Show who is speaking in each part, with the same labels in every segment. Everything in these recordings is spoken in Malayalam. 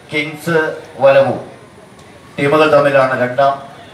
Speaker 1: കിങ്സ് വലവും ടീമുകൾ തമ്മിലാണ് രണ്ടാം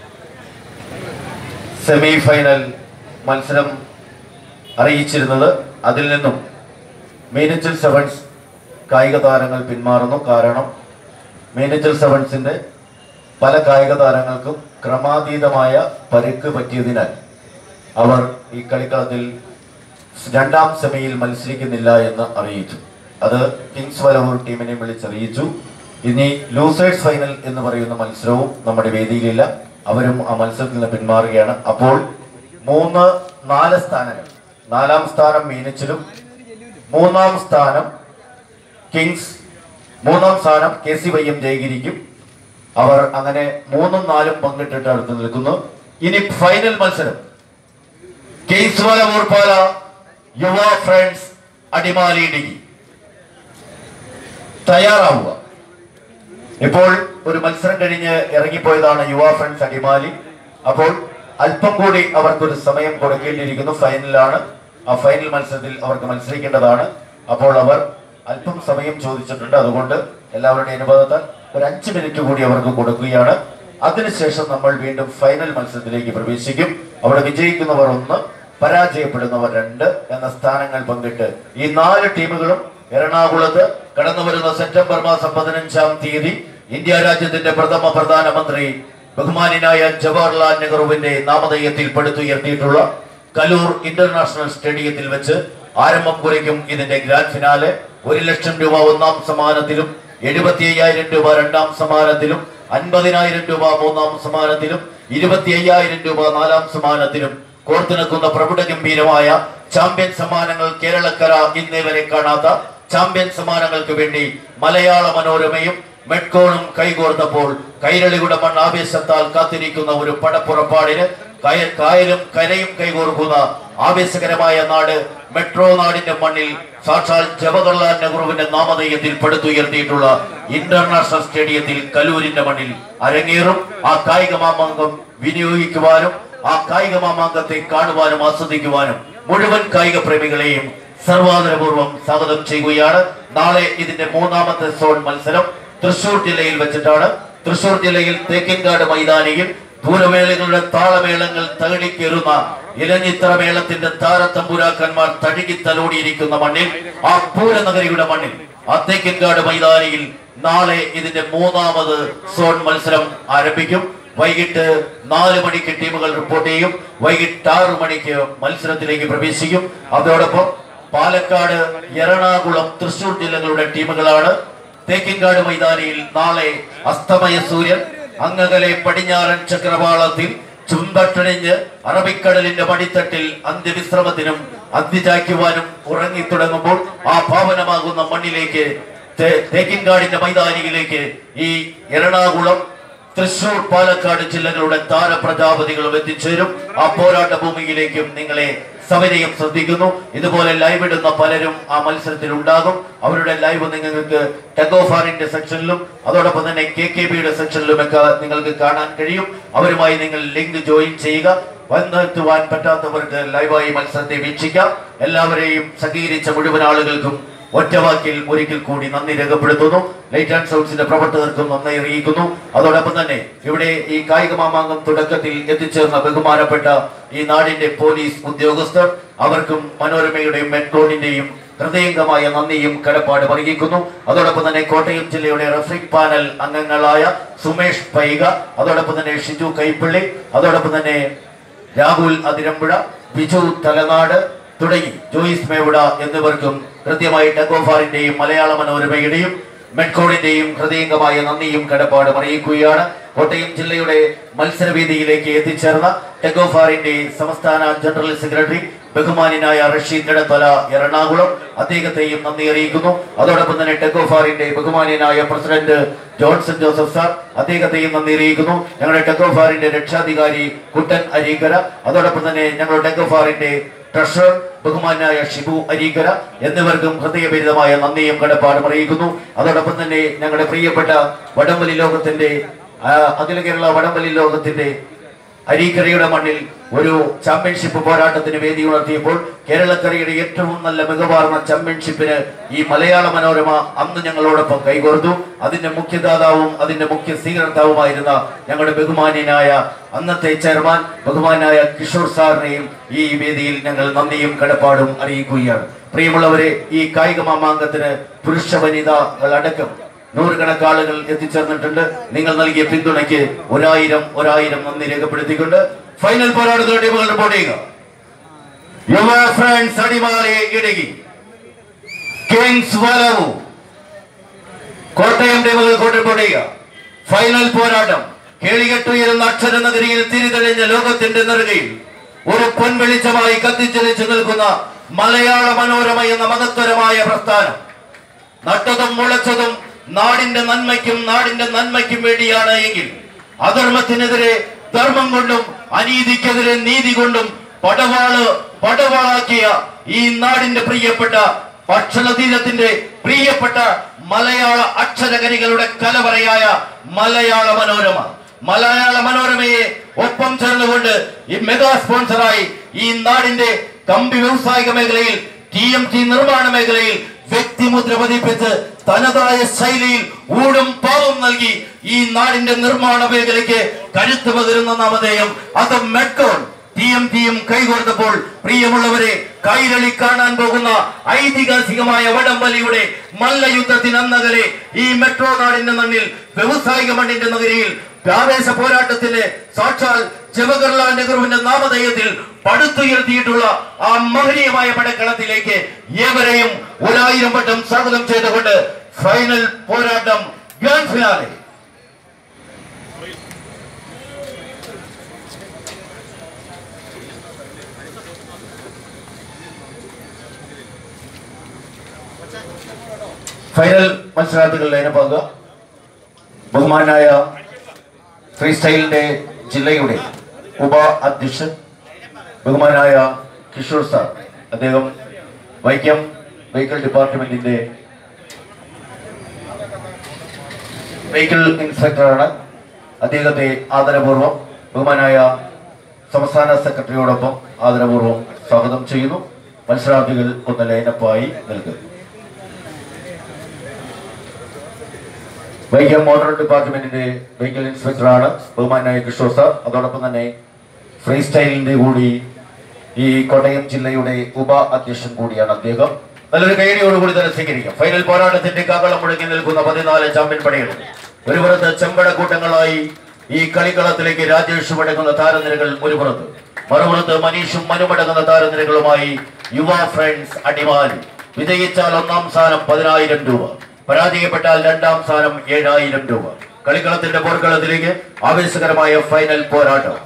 Speaker 1: സെമി ഫൈനൽ മത്സരം അറിയിച്ചിരുന്നത് അതിൽ നിന്നും മീനച്ചിൽ സെവൻസ് കായിക താരങ്ങൾ പിന്മാറുന്നു കാരണം മീനച്ചിൽ സെവൻസിന്റെ പല കായിക താരങ്ങൾക്കും ക്രമാതീതമായ പരിക്ക് പറ്റിയതിനാൽ അവർ ഈ കളിക്കളത്തിൽ രണ്ടാം സെമിയിൽ മത്സരിക്കുന്നില്ല എന്ന് അറിയിച്ചു അത് കിങ്സ് വലവൂർ ടീമിനെ വിളിച്ചറിയിച്ചു ഇനി ലൂസേഴ്സ് ഫൈനൽ എന്ന് പറയുന്ന മത്സരവും നമ്മുടെ വേദിയിലില്ല അവരും ആ മത്സരത്തിൽ നിന്ന് പിന്മാറുകയാണ് അപ്പോൾ മൂന്ന് നാല് സ്ഥാനങ്ങൾ നാലാം സ്ഥാനം മീനച്ചിലും മൂന്നാം സ്ഥാനം കിങ്സ് മൂന്നാം സ്ഥാനം കെ സി വൈ എം ജയഗിരിക്കും അവർ അങ്ങനെ മൂന്നും നാലും പങ്കിട്ടിട്ട് അടുത്ത് നിൽക്കുന്നു ഇനി ഫൈനൽ മത്സരം കിങ്സ് വലവൂർപ്പാല യുവ ഫ്രണ്ട്സ് അടിമാലി ഇടുക്കി തയ്യാറാവുക ഇപ്പോൾ ഒരു മത്സരം കഴിഞ്ഞ് ഇറങ്ങിപ്പോയതാണ് യുവ ഫ്രണ്ട്സ് അടിമാലി അപ്പോൾ അല്പം കൂടി അവർക്കൊരു സമയം കൊടുക്കേണ്ടിയിരിക്കുന്നു ഫൈനലാണ് ആ ഫൈനൽ മത്സരത്തിൽ അവർക്ക് മത്സരിക്കേണ്ടതാണ് അപ്പോൾ അവർ അല്പം സമയം ചോദിച്ചിട്ടുണ്ട് അതുകൊണ്ട് എല്ലാവരുടെയും അനുഭവത്താൽ ഒരു അഞ്ച് മിനിറ്റ് കൂടി അവർക്ക് കൊടുക്കുകയാണ് അതിനുശേഷം നമ്മൾ വീണ്ടും ഫൈനൽ മത്സരത്തിലേക്ക് പ്രവേശിക്കും അവിടെ വിജയിക്കുന്നവർ ഒന്ന് പരാജയപ്പെടുന്നവർ രണ്ട് എന്ന സ്ഥാനങ്ങൾ പങ്കിട്ട് ഈ നാല് ടീമുകളും എറണാകുളത്ത് കടന്നു വരുന്ന സെപ്റ്റംബർ മാസം പതിനഞ്ചാം തീയതി ഇന്ത്യ രാജ്യത്തിന്റെ പ്രഥമ പ്രധാനമന്ത്രി ബഹുമാനായ ജവഹർലാൽ നെഹ്റുവിന്റെ നാമധേയത്തിൽ പടുത്തുയർത്തിയിട്ടുള്ള കലൂർ ഇന്റർനാഷണൽ സ്റ്റേഡിയത്തിൽ വെച്ച് ആരംഭം കുറിക്കും ഇതിന്റെ ഗ്രാൻഡ് ഫിനാലെ ഒരു ലക്ഷം രൂപ ഒന്നാം സമ്മാനത്തിലും എഴുപത്തി അയ്യായിരം രൂപ രണ്ടാം സമ്മാനത്തിലും അൻപതിനായിരം രൂപ മൂന്നാം സമ്മാനത്തിലും ഇരുപത്തി അയ്യായിരം രൂപ നാലാം സമ്മാനത്തിലും കോർത്തിണക്കുന്ന പ്രൗഢ ഗംഭീരമായ ചാമ്പ്യൻ സമ്മാനങ്ങൾ കേരളക്കര ഇന്നേ വരെ കാണാത്ത ചാമ്പ്യൻ സമ്മാനങ്ങൾക്ക് വേണ്ടി മലയാള മനോരമയും മെഡ്കോണും കൈകോർത്തപ്പോൾ കൈരളിയുടെ മണ്ണ് ആവേശത്താൽ കാത്തിരിക്കുന്ന ഒരു പടപ്പുറപ്പാടിന് കയ- കായലും കരയും കൈകോർക്കുന്ന ആവേശകരമായ നാട് മെട്രോ നാടിന്റെ മണ്ണിൽ സാക്ഷാൽ ജവഹർലാൽ നെഹ്റുവിന്റെ നാമധേയത്തിൽ പടുത്തുയർത്തിയിട്ടുള്ള ഇന്റർനാഷണൽ സ്റ്റേഡിയത്തിൽ കലൂരിന്റെ മണ്ണിൽ അരങ്ങേറും ആ കായിക മാമാങ്കം വിനിയോഗിക്കുവാനും ആ കായിക മാമാങ്കത്തെ കാണുവാനും ആസ്വദിക്കുവാനും മുഴുവൻ കായിക പ്രേമികളെയും സർവാദരപൂർവ്വം സ്വാഗതം ചെയ്യുകയാണ് നാളെ ഇതിന്റെ മൂന്നാമത്തെ സോൺ മത്സരം തൃശൂർ ജില്ലയിൽ വെച്ചിട്ടാണ് തൃശൂർ ജില്ലയിൽ തേക്കിൻകാട് മൈതാനിയിൽ പൂരമേളകളുടെ താളമേളങ്ങൾ തകടിക്കേറുന്ന ഇലഞ്ഞിത്തറ മേളത്തിന്റെ താരത്തമ്പുരാക്കന്മാർ തഴുകി തലോടിയിരിക്കുന്ന മണ്ണിൽ ആ പൂരനഗരിയുടെ മണ്ണിൽ ആ തേക്കിൻകാട് മൈതാനിയിൽ നാളെ ഇതിന്റെ മൂന്നാമത് സോൺ മത്സരം ആരംഭിക്കും വൈകിട്ട് നാല് മണിക്ക് ടീമുകൾ റിപ്പോർട്ട് ചെയ്യും വൈകിട്ട് ആറ് മണിക്ക് മത്സരത്തിലേക്ക് പ്രവേശിക്കും അതോടൊപ്പം പാലക്കാട് എറണാകുളം തൃശൂർ ജില്ലകളുടെ ടീമുകളാണ് തേക്കിൻകാട് മൈതാനിയിൽ നാളെ അസ്തമയ സൂര്യൻ അങ്ങകലെ പടിഞ്ഞാറൻ ചക്രവാളത്തിൽ ചുമ്പട്ടണിഞ്ഞ് അറബിക്കടലിന്റെ മടിത്തട്ടിൽ അന്ത്യവിശ്രമത്തിനും അന്ത്യചായ്ക്കുവാനും ഉറങ്ങിത്തുടങ്ങുമ്പോൾ ആ പാവനമാകുന്ന മണ്ണിലേക്ക് തേ- തേക്കിൻകാടിന്റെ മൈതാനിയിലേക്ക് ഈ എറണാകുളം തൃശൂർ പാലക്കാട് ജില്ലകളുടെ താരപ്രജാപതികളും എത്തിച്ചേരും ആ പോരാട്ട ഭൂമിയിലേക്കും നിങ്ങളെ സവിനയം ശ്രദ്ധിക്കുന്നു ഇതുപോലെ ലൈവ് ഇടുന്ന പലരും ആ മത്സരത്തിൽ ഉണ്ടാകും അവരുടെ ലൈവ് നിങ്ങൾക്ക് ടെഗോഫാറിന്റെ സെക്ഷനിലും അതോടൊപ്പം തന്നെ കെ കെ ബിയുടെ സെക്ഷനിലും ഒക്കെ നിങ്ങൾക്ക് കാണാൻ കഴിയും അവരുമായി നിങ്ങൾ ലിങ്ക് ജോയിൻ ചെയ്യുക വന്നെത്തുവാൻ പറ്റാത്തവർക്ക് ലൈവായി മത്സരത്തെ വീക്ഷിക്കാം എല്ലാവരെയും സഹകരിച്ച മുഴുവൻ ആളുകൾക്കും ഒറ്റവാക്കിൽ ഒരിക്കൽ കൂടി നന്ദി രേഖപ്പെടുത്തുന്നു ലൈറ്റ് ആൻഡ് സൗണ്ട്സിന്റെ പ്രവർത്തകർക്കും നന്ദി അറിയിക്കുന്നു അതോടൊപ്പം തന്നെ ഇവിടെ ഈ കായിക മാമാങ്കം തുടക്കത്തിൽ എത്തിച്ചേർന്ന ബഹുമാനപ്പെട്ട ഈ നാടിന്റെ പോലീസ് ഉദ്യോഗസ്ഥർ അവർക്കും മനോരമയുടെയും മെട്രോണിന്റെയും ഹൃദയംഗമായ നന്ദിയും കടപ്പാട് അറിയിക്കുന്നു അതോടൊപ്പം തന്നെ കോട്ടയം ജില്ലയുടെ റഫറിംഗ് പാനൽ അംഗങ്ങളായ സുമേഷ് പൈക അതോടൊപ്പം തന്നെ ഷിജു കൈപ്പള്ളി അതോടൊപ്പം തന്നെ രാഹുൽ അതിരമ്പുഴ ബിജു തലനാട് തുടങ്ങി ജോയിസ് മേവുട എന്നിവർക്കും കൃത്യമായി ടെഗോഫാറിന്റെയും മലയാള മനോരമയുടെയും മെഡ്കോണിന്റെയും ഹൃദയംഗമായ നന്ദിയും കടപ്പാടും അറിയിക്കുകയാണ് കോട്ടയം ജില്ലയുടെ മത്സരവേദിയിലേക്ക് എത്തിച്ചേർന്ന ടെഗോഫാറിന്റെ സംസ്ഥാന ജനറൽ സെക്രട്ടറി ബഹുമാനായ റഷീദ് ഇടത്തല എറണാകുളം അദ്ദേഹത്തെയും നന്ദി അറിയിക്കുന്നു അതോടൊപ്പം തന്നെ ടെഗോഫാറിന്റെ ബഹുമാനായ പ്രസിഡന്റ് ജോൺസൺ ജോസഫ് സാർ അദ്ദേഹത്തെയും നന്ദി അറിയിക്കുന്നു ഞങ്ങളുടെ ടെഗോഫാറിന്റെ രക്ഷാധികാരി കുട്ടൻ അരീക്കര അതോടൊപ്പം തന്നെ ഞങ്ങളുടെ ടെഗോഫാറിന്റെ ട്രഷറർ ബഹുമാനായ ഷിബു അരീക്കര എന്നിവർക്കും ഹൃദയഭരിതമായ നന്ദിയും കടപ്പാടും അറിയിക്കുന്നു അതോടൊപ്പം തന്നെ ഞങ്ങളുടെ പ്രിയപ്പെട്ട വടംവലി ലോകത്തിന്റെ ആ, അഖില കേരള വടംവലി ലോകത്തിന്റെ അരീക്കരയുടെ മണ്ണിൽ ഒരു ചാമ്പ്യൻഷിപ്പ് പോരാട്ടത്തിന് വേദി ഉണർത്തിയപ്പോൾ കേരളക്കരയുടെ ഏറ്റവും നല്ല മികവാർന്ന ചാമ്പ്യൻഷിപ്പിന് ഈ മലയാള മനോരമ അന്ന് ഞങ്ങളോടൊപ്പം കൈകോർത്തു അതിന്റെ മുഖ്യദാതാവും അതിന്റെ മുഖ്യ സ്വീകർത്താവുമായിരുന്ന ഞങ്ങളുടെ ബഹുമാന്യനായ അന്നത്തെ ചെയർമാൻ ബഹുമാനായ കിഷോർ സാറിനെയും ഈ വേദിയിൽ ഞങ്ങൾ നന്ദിയും കടപ്പാടും അറിയിക്കുകയാണ് പ്രിയമുള്ളവരെ ഈ കായിക മാമാങ്കത്തിന് പുരുഷ വനിതകൾ അടക്കം നൂറുകണക്ക് ആളുകൾ എത്തിച്ചേർന്നിട്ടുണ്ട് നിങ്ങൾ നൽകിയ പിന്തുണയ്ക്ക് ഒരായിരം ഒരായിരം നന്ദി രേഖപ്പെടുത്തിക്കൊണ്ട് ഫൈനൽ പോരാട്ടത്തിലെ ടീമുകൾ റിപ്പോർട്ട് ചെയ്യുക യുവ ഫ്രണ്ട്സ് അടിമാലി ഇടുക്കി കിങ്സ് വലവു കോട്ടയം ടീമുകൾ റിപ്പോർട്ട് ചെയ്യുക ഫൈനൽ പോരാട്ടം കേളികെട്ടുയരുന്ന അക്ഷര നഗരിയിൽ തിരിതെളിഞ്ഞ ലോകത്തിന്റെ നെറുകയിൽ ഒരു പൊൻവെളിച്ചമായി കത്തിച്ചൊലിച്ചു നിൽക്കുന്ന മലയാള മനോരമ എന്ന മഹത്തരമായ പ്രസ്ഥാനം നട്ടതും മുളച്ചതും നാടിന്റെ നന്മയ്ക്കും നാടിന്റെ നന്മയ്ക്കും വേണ്ടിയാണ് എങ്കിൽ അധർമ്മത്തിനെതിരെ ധർമ്മം കൊണ്ടും അനീതിക്കെതിരെ നീതി കൊണ്ടും പടവാള് പടവാളാക്കിയ ഈ നാടിന്റെ പ്രിയപ്പെട്ട ഭക്ഷണതീരത്തിന്റെ പ്രിയപ്പെട്ട മലയാള അക്ഷരകരികളുടെ കലവറയായ മലയാള മനോരമ മലയാള മനോരമയെ ഒപ്പം ചേർന്നുകൊണ്ട് ഈ മെഗാ സ്പോൺസറായി ഈ നാടിന്റെ കമ്പി വ്യവസായിക മേഖലയിൽ ടി എം ടി നിർമ്മാണ മേഖലയിൽ വ്യക്തിമുദ്ര പതിപ്പിച്ച് തനതായ ശൈലിയിൽ ഊടും പാവം നൽകി ഈ നാടിന്റെ നിർമ്മാണ മേഖലയ്ക്ക് കരുത്ത് പകരുന്ന നാമധേയം അത് മെട്രോൺ ടി എം ടിയും കൈകോർത്തപ്പോൾ പ്രിയമുള്ളവരെ കൈരളി കാണാൻ പോകുന്ന ഐതിഹാസികമായ വടംവലിയുടെ മല്ലയുദ്ധത്തിന് അന്നകലെ ഈ മെട്രോ നാടിന്റെ മണ്ണിൽ വ്യവസായിക മണ്ണിന്റെ നഗരിയിൽ ആവേശ പോരാട്ടത്തിന് സാക്ഷാൽ ജവഹർലാൽ നെഹ്റുവിന്റെ നാമധേയത്തിൽ പടുത്തുയർത്തിയിട്ടുള്ള ആ മഹനീയമായ പടക്കളത്തിലേക്ക് ഏവരെയും ഒരായിരം വട്ടം സ്വാഗതം ചെയ്തുകൊണ്ട് ഫൈനൽ പോരാട്ടം ഗ്രാൻഡ് ഫിനാലെ ഫൈനൽ മത്സരാർത്ഥികൾ ലൈനപ്പാകുക ബഹുമാനായ ഫ്രീ സ്റ്റൈലിന്റെ ജില്ലയുടെ ഉപ അധ്യക്ഷൻ ബഹുമാനായ കിഷോർ സാർ അദ്ദേഹം വൈക്കം വെഹിക്കിൾ ഡിപ്പാർട്ട്മെന്റിന്റെ വെഹിക്കിൾ ഇൻസ്പെക്ടറാണ് അദ്ദേഹത്തെ ആദരപൂർവ്വം ബഹുമാനായ സംസ്ഥാന സെക്രട്ടറിയോടൊപ്പം ആദരപൂർവ്വം സ്വാഗതം ചെയ്യുന്നു മത്സരാർത്ഥികൾ ഒന്ന് ലൈനപ്പായി നൽകുന്നു വൈക്കം മോട്ടോർ ഡിപ്പാർട്ട്മെന്റിന്റെ വെഹിക്കിൾ ഇൻസ്പെക്ടറാണ് ബഹുമാനായ കിഷോർ സാർ അതോടൊപ്പം തന്നെ ഫ്രീ സ്റ്റൈലിന്റെ കൂടി ഈ കോട്ടയം ജില്ലയുടെ ഉപ അധ്യക്ഷൻ കൂടിയാണ് അദ്ദേഹം നല്ലൊരു കൈയടിയോടുകൂടി തന്നെ സ്വീകരിക്കാം ഫൈനൽ പോരാട്ടത്തിന്റെ കാകളം മുഴങ്ങി നിൽക്കുന്ന പതിനാല് ചാമ്പ്യൻ പടകൾ ഒരു പുറത്ത് ചെമ്പട കൂട്ടങ്ങളായി ഈ കളിക്കളത്തിലേക്ക് രാജേഷ് അടങ്ങുന്ന താരനിരകൾ ഒരു പുറത്ത് മറുപുറത്ത് മനീഷും മനുമടങ്ങുന്ന താരനിരകളുമായി യുവ ഫ്രണ്ട്സ് അടിമാലി വിജയിച്ചാൽ ഒന്നാം സ്ഥാനം പതിനായിരം രൂപ പരാജയപ്പെട്ടാൽ രണ്ടാം സ്ഥാനം ഏഴായിരം രൂപ കളിക്കളത്തിന്റെ പോർക്കളത്തിലേക്ക് ആവേശകരമായ ഫൈനൽ പോരാട്ടം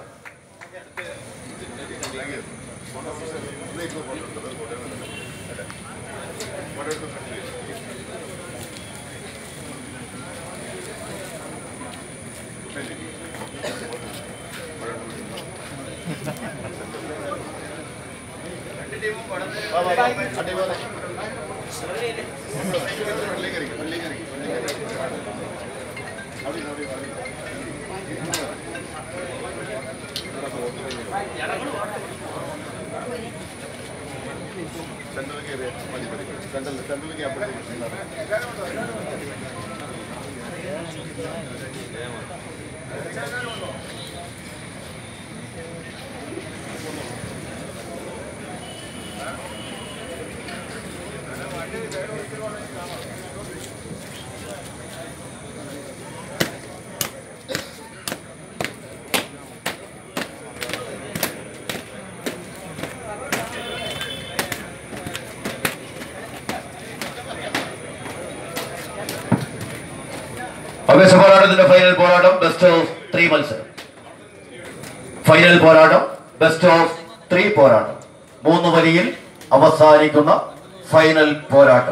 Speaker 1: ആവേശ പോരാട്ടത്തിന്റെ ഫൈനൽ പോരാട്ടം ബെസ്റ്റ് ഓഫ് ത്രീ മത്സരം ഫൈനൽ പോരാട്ടം ബെസ്റ്റ് ഓഫ് ത്രീ പോരാട്ടം മൂന്ന് വരിയിൽ അവസാനിക്കുന്ന ഫൈനൽ പോരാട്ടം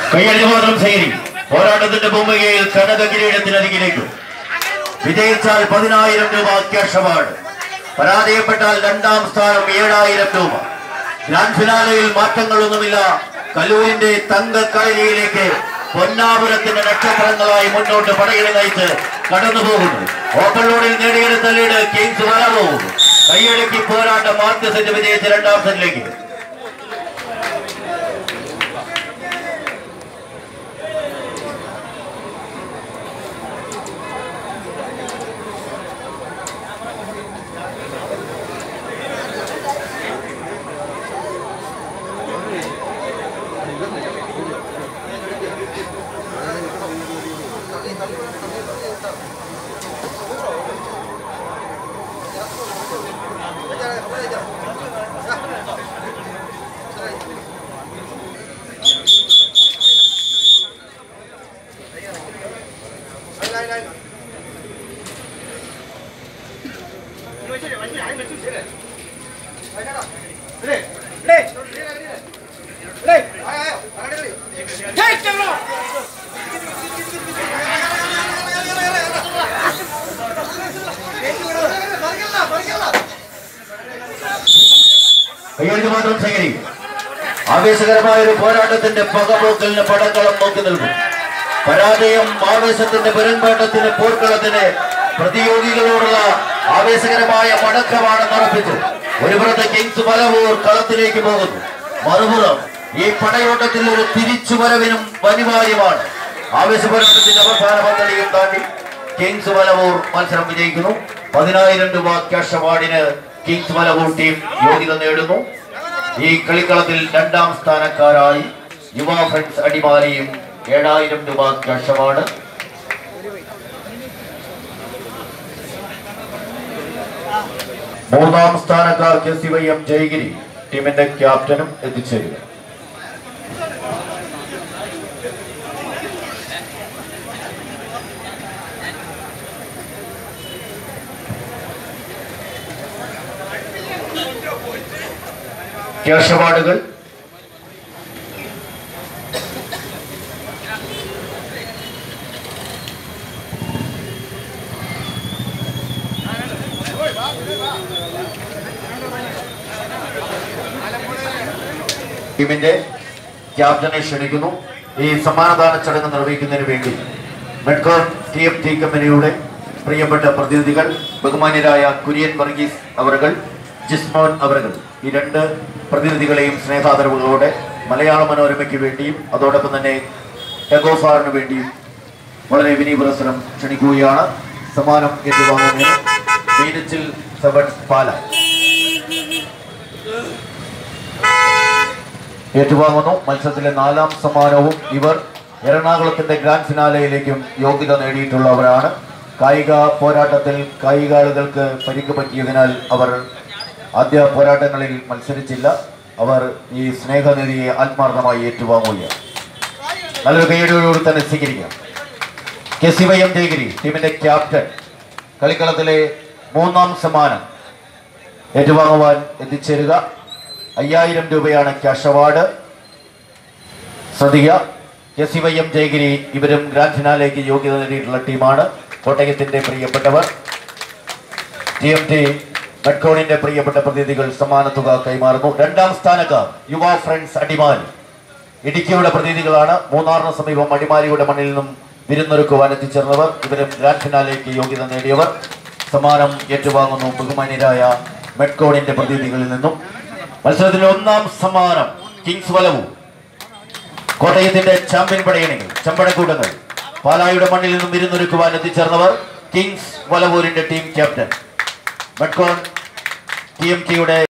Speaker 1: കയ്യടി മാത്രം ശരി പോരാട്ടത്തിന്റെ ഭൂമികയിൽ കനക കിരീടത്തിനരികിലേക്ക് വിജയിച്ചാൽ പതിനായിരം രൂപ ക്യാഷ് അവാർഡ് പരാജയപ്പെട്ടാൽ രണ്ടാം സ്ഥാനം ഏഴായിരം രൂപ ഗ്രാൻഡ് ഫിനാലയിൽ മാറ്റങ്ങളൊന്നുമില്ല കലൂരിന്റെ തങ്കക്കടലിയിലേക്ക് പൊന്നാപുരത്തിന്റെ നക്ഷത്രങ്ങളായി മുന്നോട്ട് പടകിനെ നയിച്ച് കടന്നു പോകുന്നു ഓപ്പൺ റോഡിൽ നേടിയെടുത്ത ലീഡ് കിങ്സ് വരവും കൈയടക്കി പോരാട്ടം ആദ്യ സെറ്റ് വിജയിച്ച് രണ്ടാം സെറ്റിലേക്ക് കയ്യടി മാത്രം ശേഖരി ആവേശകരമായ ഒരു പോരാട്ടത്തിന്റെ പകപോക്കലിന് പടക്കളം നോക്കി നിൽക്കും പരാജയം ആവേശത്തിന്റെ പെരുമ്പാട്ടത്തിന് പോർക്കളത്തിന് പ്രതിയോഗികളോടുള്ള ആവേശകരമായ മടക്കമാണെന്ന് ഉറപ്പിച്ചു ഒരു പുറത്ത് കിങ്സ് മലവൂർ കളത്തിലേക്ക് പോകുന്നു മറുപുറം ഈ പടയോട്ടത്തിൽ ഒരു തിരിച്ചുവരവിനും അനിവാര്യമാണ് ആവേശ പോരാട്ടത്തിന്റെ അവസാന പന്തടിയും താണ്ടി കിങ്സ് മലവൂർ മത്സരം വിജയിക്കുന്നു പതിനായിരം രൂപ ക്യാഷ് അവാർഡിന് കിങ്സ് മലവൂർ ടീം യോഗ്യത നേടുന്നു ഈ കളിക്കളത്തിൽ രണ്ടാം സ്ഥാനക്കാരായി യുവ ഫ്രണ്ട്സ് അടിമാലിയും ഏഴായിരം രൂപ ക്യാഷ് അവാർഡ് മൂന്നാം സ്ഥാനക്കാർ K C Y M Jayagiri ടീമിന്റെ ക്യാപ്റ്റനും എത്തിച്ചേരുക ക്യാഷ് അവാർഡുകൾ ടീമിന്റെ ക്യാപ്റ്റനെ ക്ഷണിക്കുന്നു ഈ സമ്മാനദാന ചടങ്ങ് നിർവഹിക്കുന്നതിന് വേണ്ടി മെഡ്കോൺ ടി എഫ് ടി കമ്പനിയുടെ പ്രിയപ്പെട്ട പ്രതിനിധികൾ ബഹുമാന്യരായ കുര്യൻ വർഗീസ് അവറുകൾ ജിസ്മോൻ അവറുകൾ ഈ രണ്ട് പ്രതിനിധികളെയും സ്നേഹാദരവുകളോടെ മലയാള മനോരമയ്ക്ക് വേണ്ടിയും അതോടൊപ്പം തന്നെ ടെഗോഫാറിന് വേണ്ടിയും വളരെ വിനീപുരസരം ക്ഷണിക്കുകയാണ് സമ്മാനം ഏറ്റുവാങ്ങുന്നതിന് മീനച്ചിൽ സെവൻ പാല ഏറ്റുവാങ്ങുന്നു മത്സരത്തിലെ നാലാം സമ്മാനവും ഇവർ എറണാകുളത്തിന്റെ ഗ്രാൻഡ് ഫിനാലയിലേക്കും യോഗ്യത നേടിയിട്ടുള്ളവരാണ് കായിക പോരാട്ടത്തിൽ കായികാളുകൾക്ക് പരിക്ക് പറ്റിയതിനാൽ അവർ ആദ്യ പോരാട്ടങ്ങളിൽ മത്സരിച്ചില്ല അവർ ഈ സ്നേഹനിധിയെ ആത്മാർത്ഥമായി ഏറ്റുവാങ്ങുകയാണ് നല്ലൊരു കൈയടിയോടുകൂടി തന്നെ സ്വീകരിക്കാം K C Y M Jayagiri ടീമിന്റെ ക്യാപ്റ്റൻ കളിക്കളത്തിലെ മൂന്നാം സമ്മാനം ഏറ്റുവാങ്ങുവാൻ എത്തിച്ചേരുക അയ്യായിരം രൂപയാണ് ക്യാഷ് അവാർഡ് ശ്രദ്ധിക്കുക K C Y M Jayagiri ഇവരും ഗ്രാൻഡ് ഫിനാലേക്ക് യോഗ്യത നേടിയിട്ടുള്ള ടീമാണ് കോട്ടയത്തിന്റെ പ്രിയപ്പെട്ടവർ ടി എം ടി മെഡ്കോണിന്റെ പ്രിയപ്പെട്ട പ്രതിനിധികൾ സമ്മാനത്തുക കൈമാറുന്നു രണ്ടാം സ്ഥാനക്കാർ യുവ ഫ്രണ്ട്സ് അടിമാലി ഇടുക്കിയുടെ പ്രതിനിധികളാണ് മൂന്നാറിന് സമീപം അടിമാലിയുടെ മണ്ണിൽ നിന്നും വിരുന്നൊരുക്കുവാൻ എത്തിച്ചേർന്നവർ ഇവരും ഗ്രാൻഡ് ഫിനാലേക്ക് യോഗ്യത നേടിയവർ സമ്മാനം ഏറ്റുവാങ്ങുന്നു ബഹുമാന്യരായ മെഡ്കോണിന്റെ പ്രതിനിധികളിൽ നിന്നും മത്സരത്തിലെ ഒന്നാം സമ്മാനം കിങ്സ് വലവു കോട്ടയത്തിന്റെ ചാമ്പ്യൻ പടയണികൾ ചമ്പടക്കൂട്ടങ്ങൾ പാലായുടെ മണ്ണിൽ നിന്നും വിരുന്നൊരുക്കുവാൻ എത്തിച്ചേർന്നവർ കിങ്സ് വലവൂരിന്റെ team captain Medcon T M കെയുടെ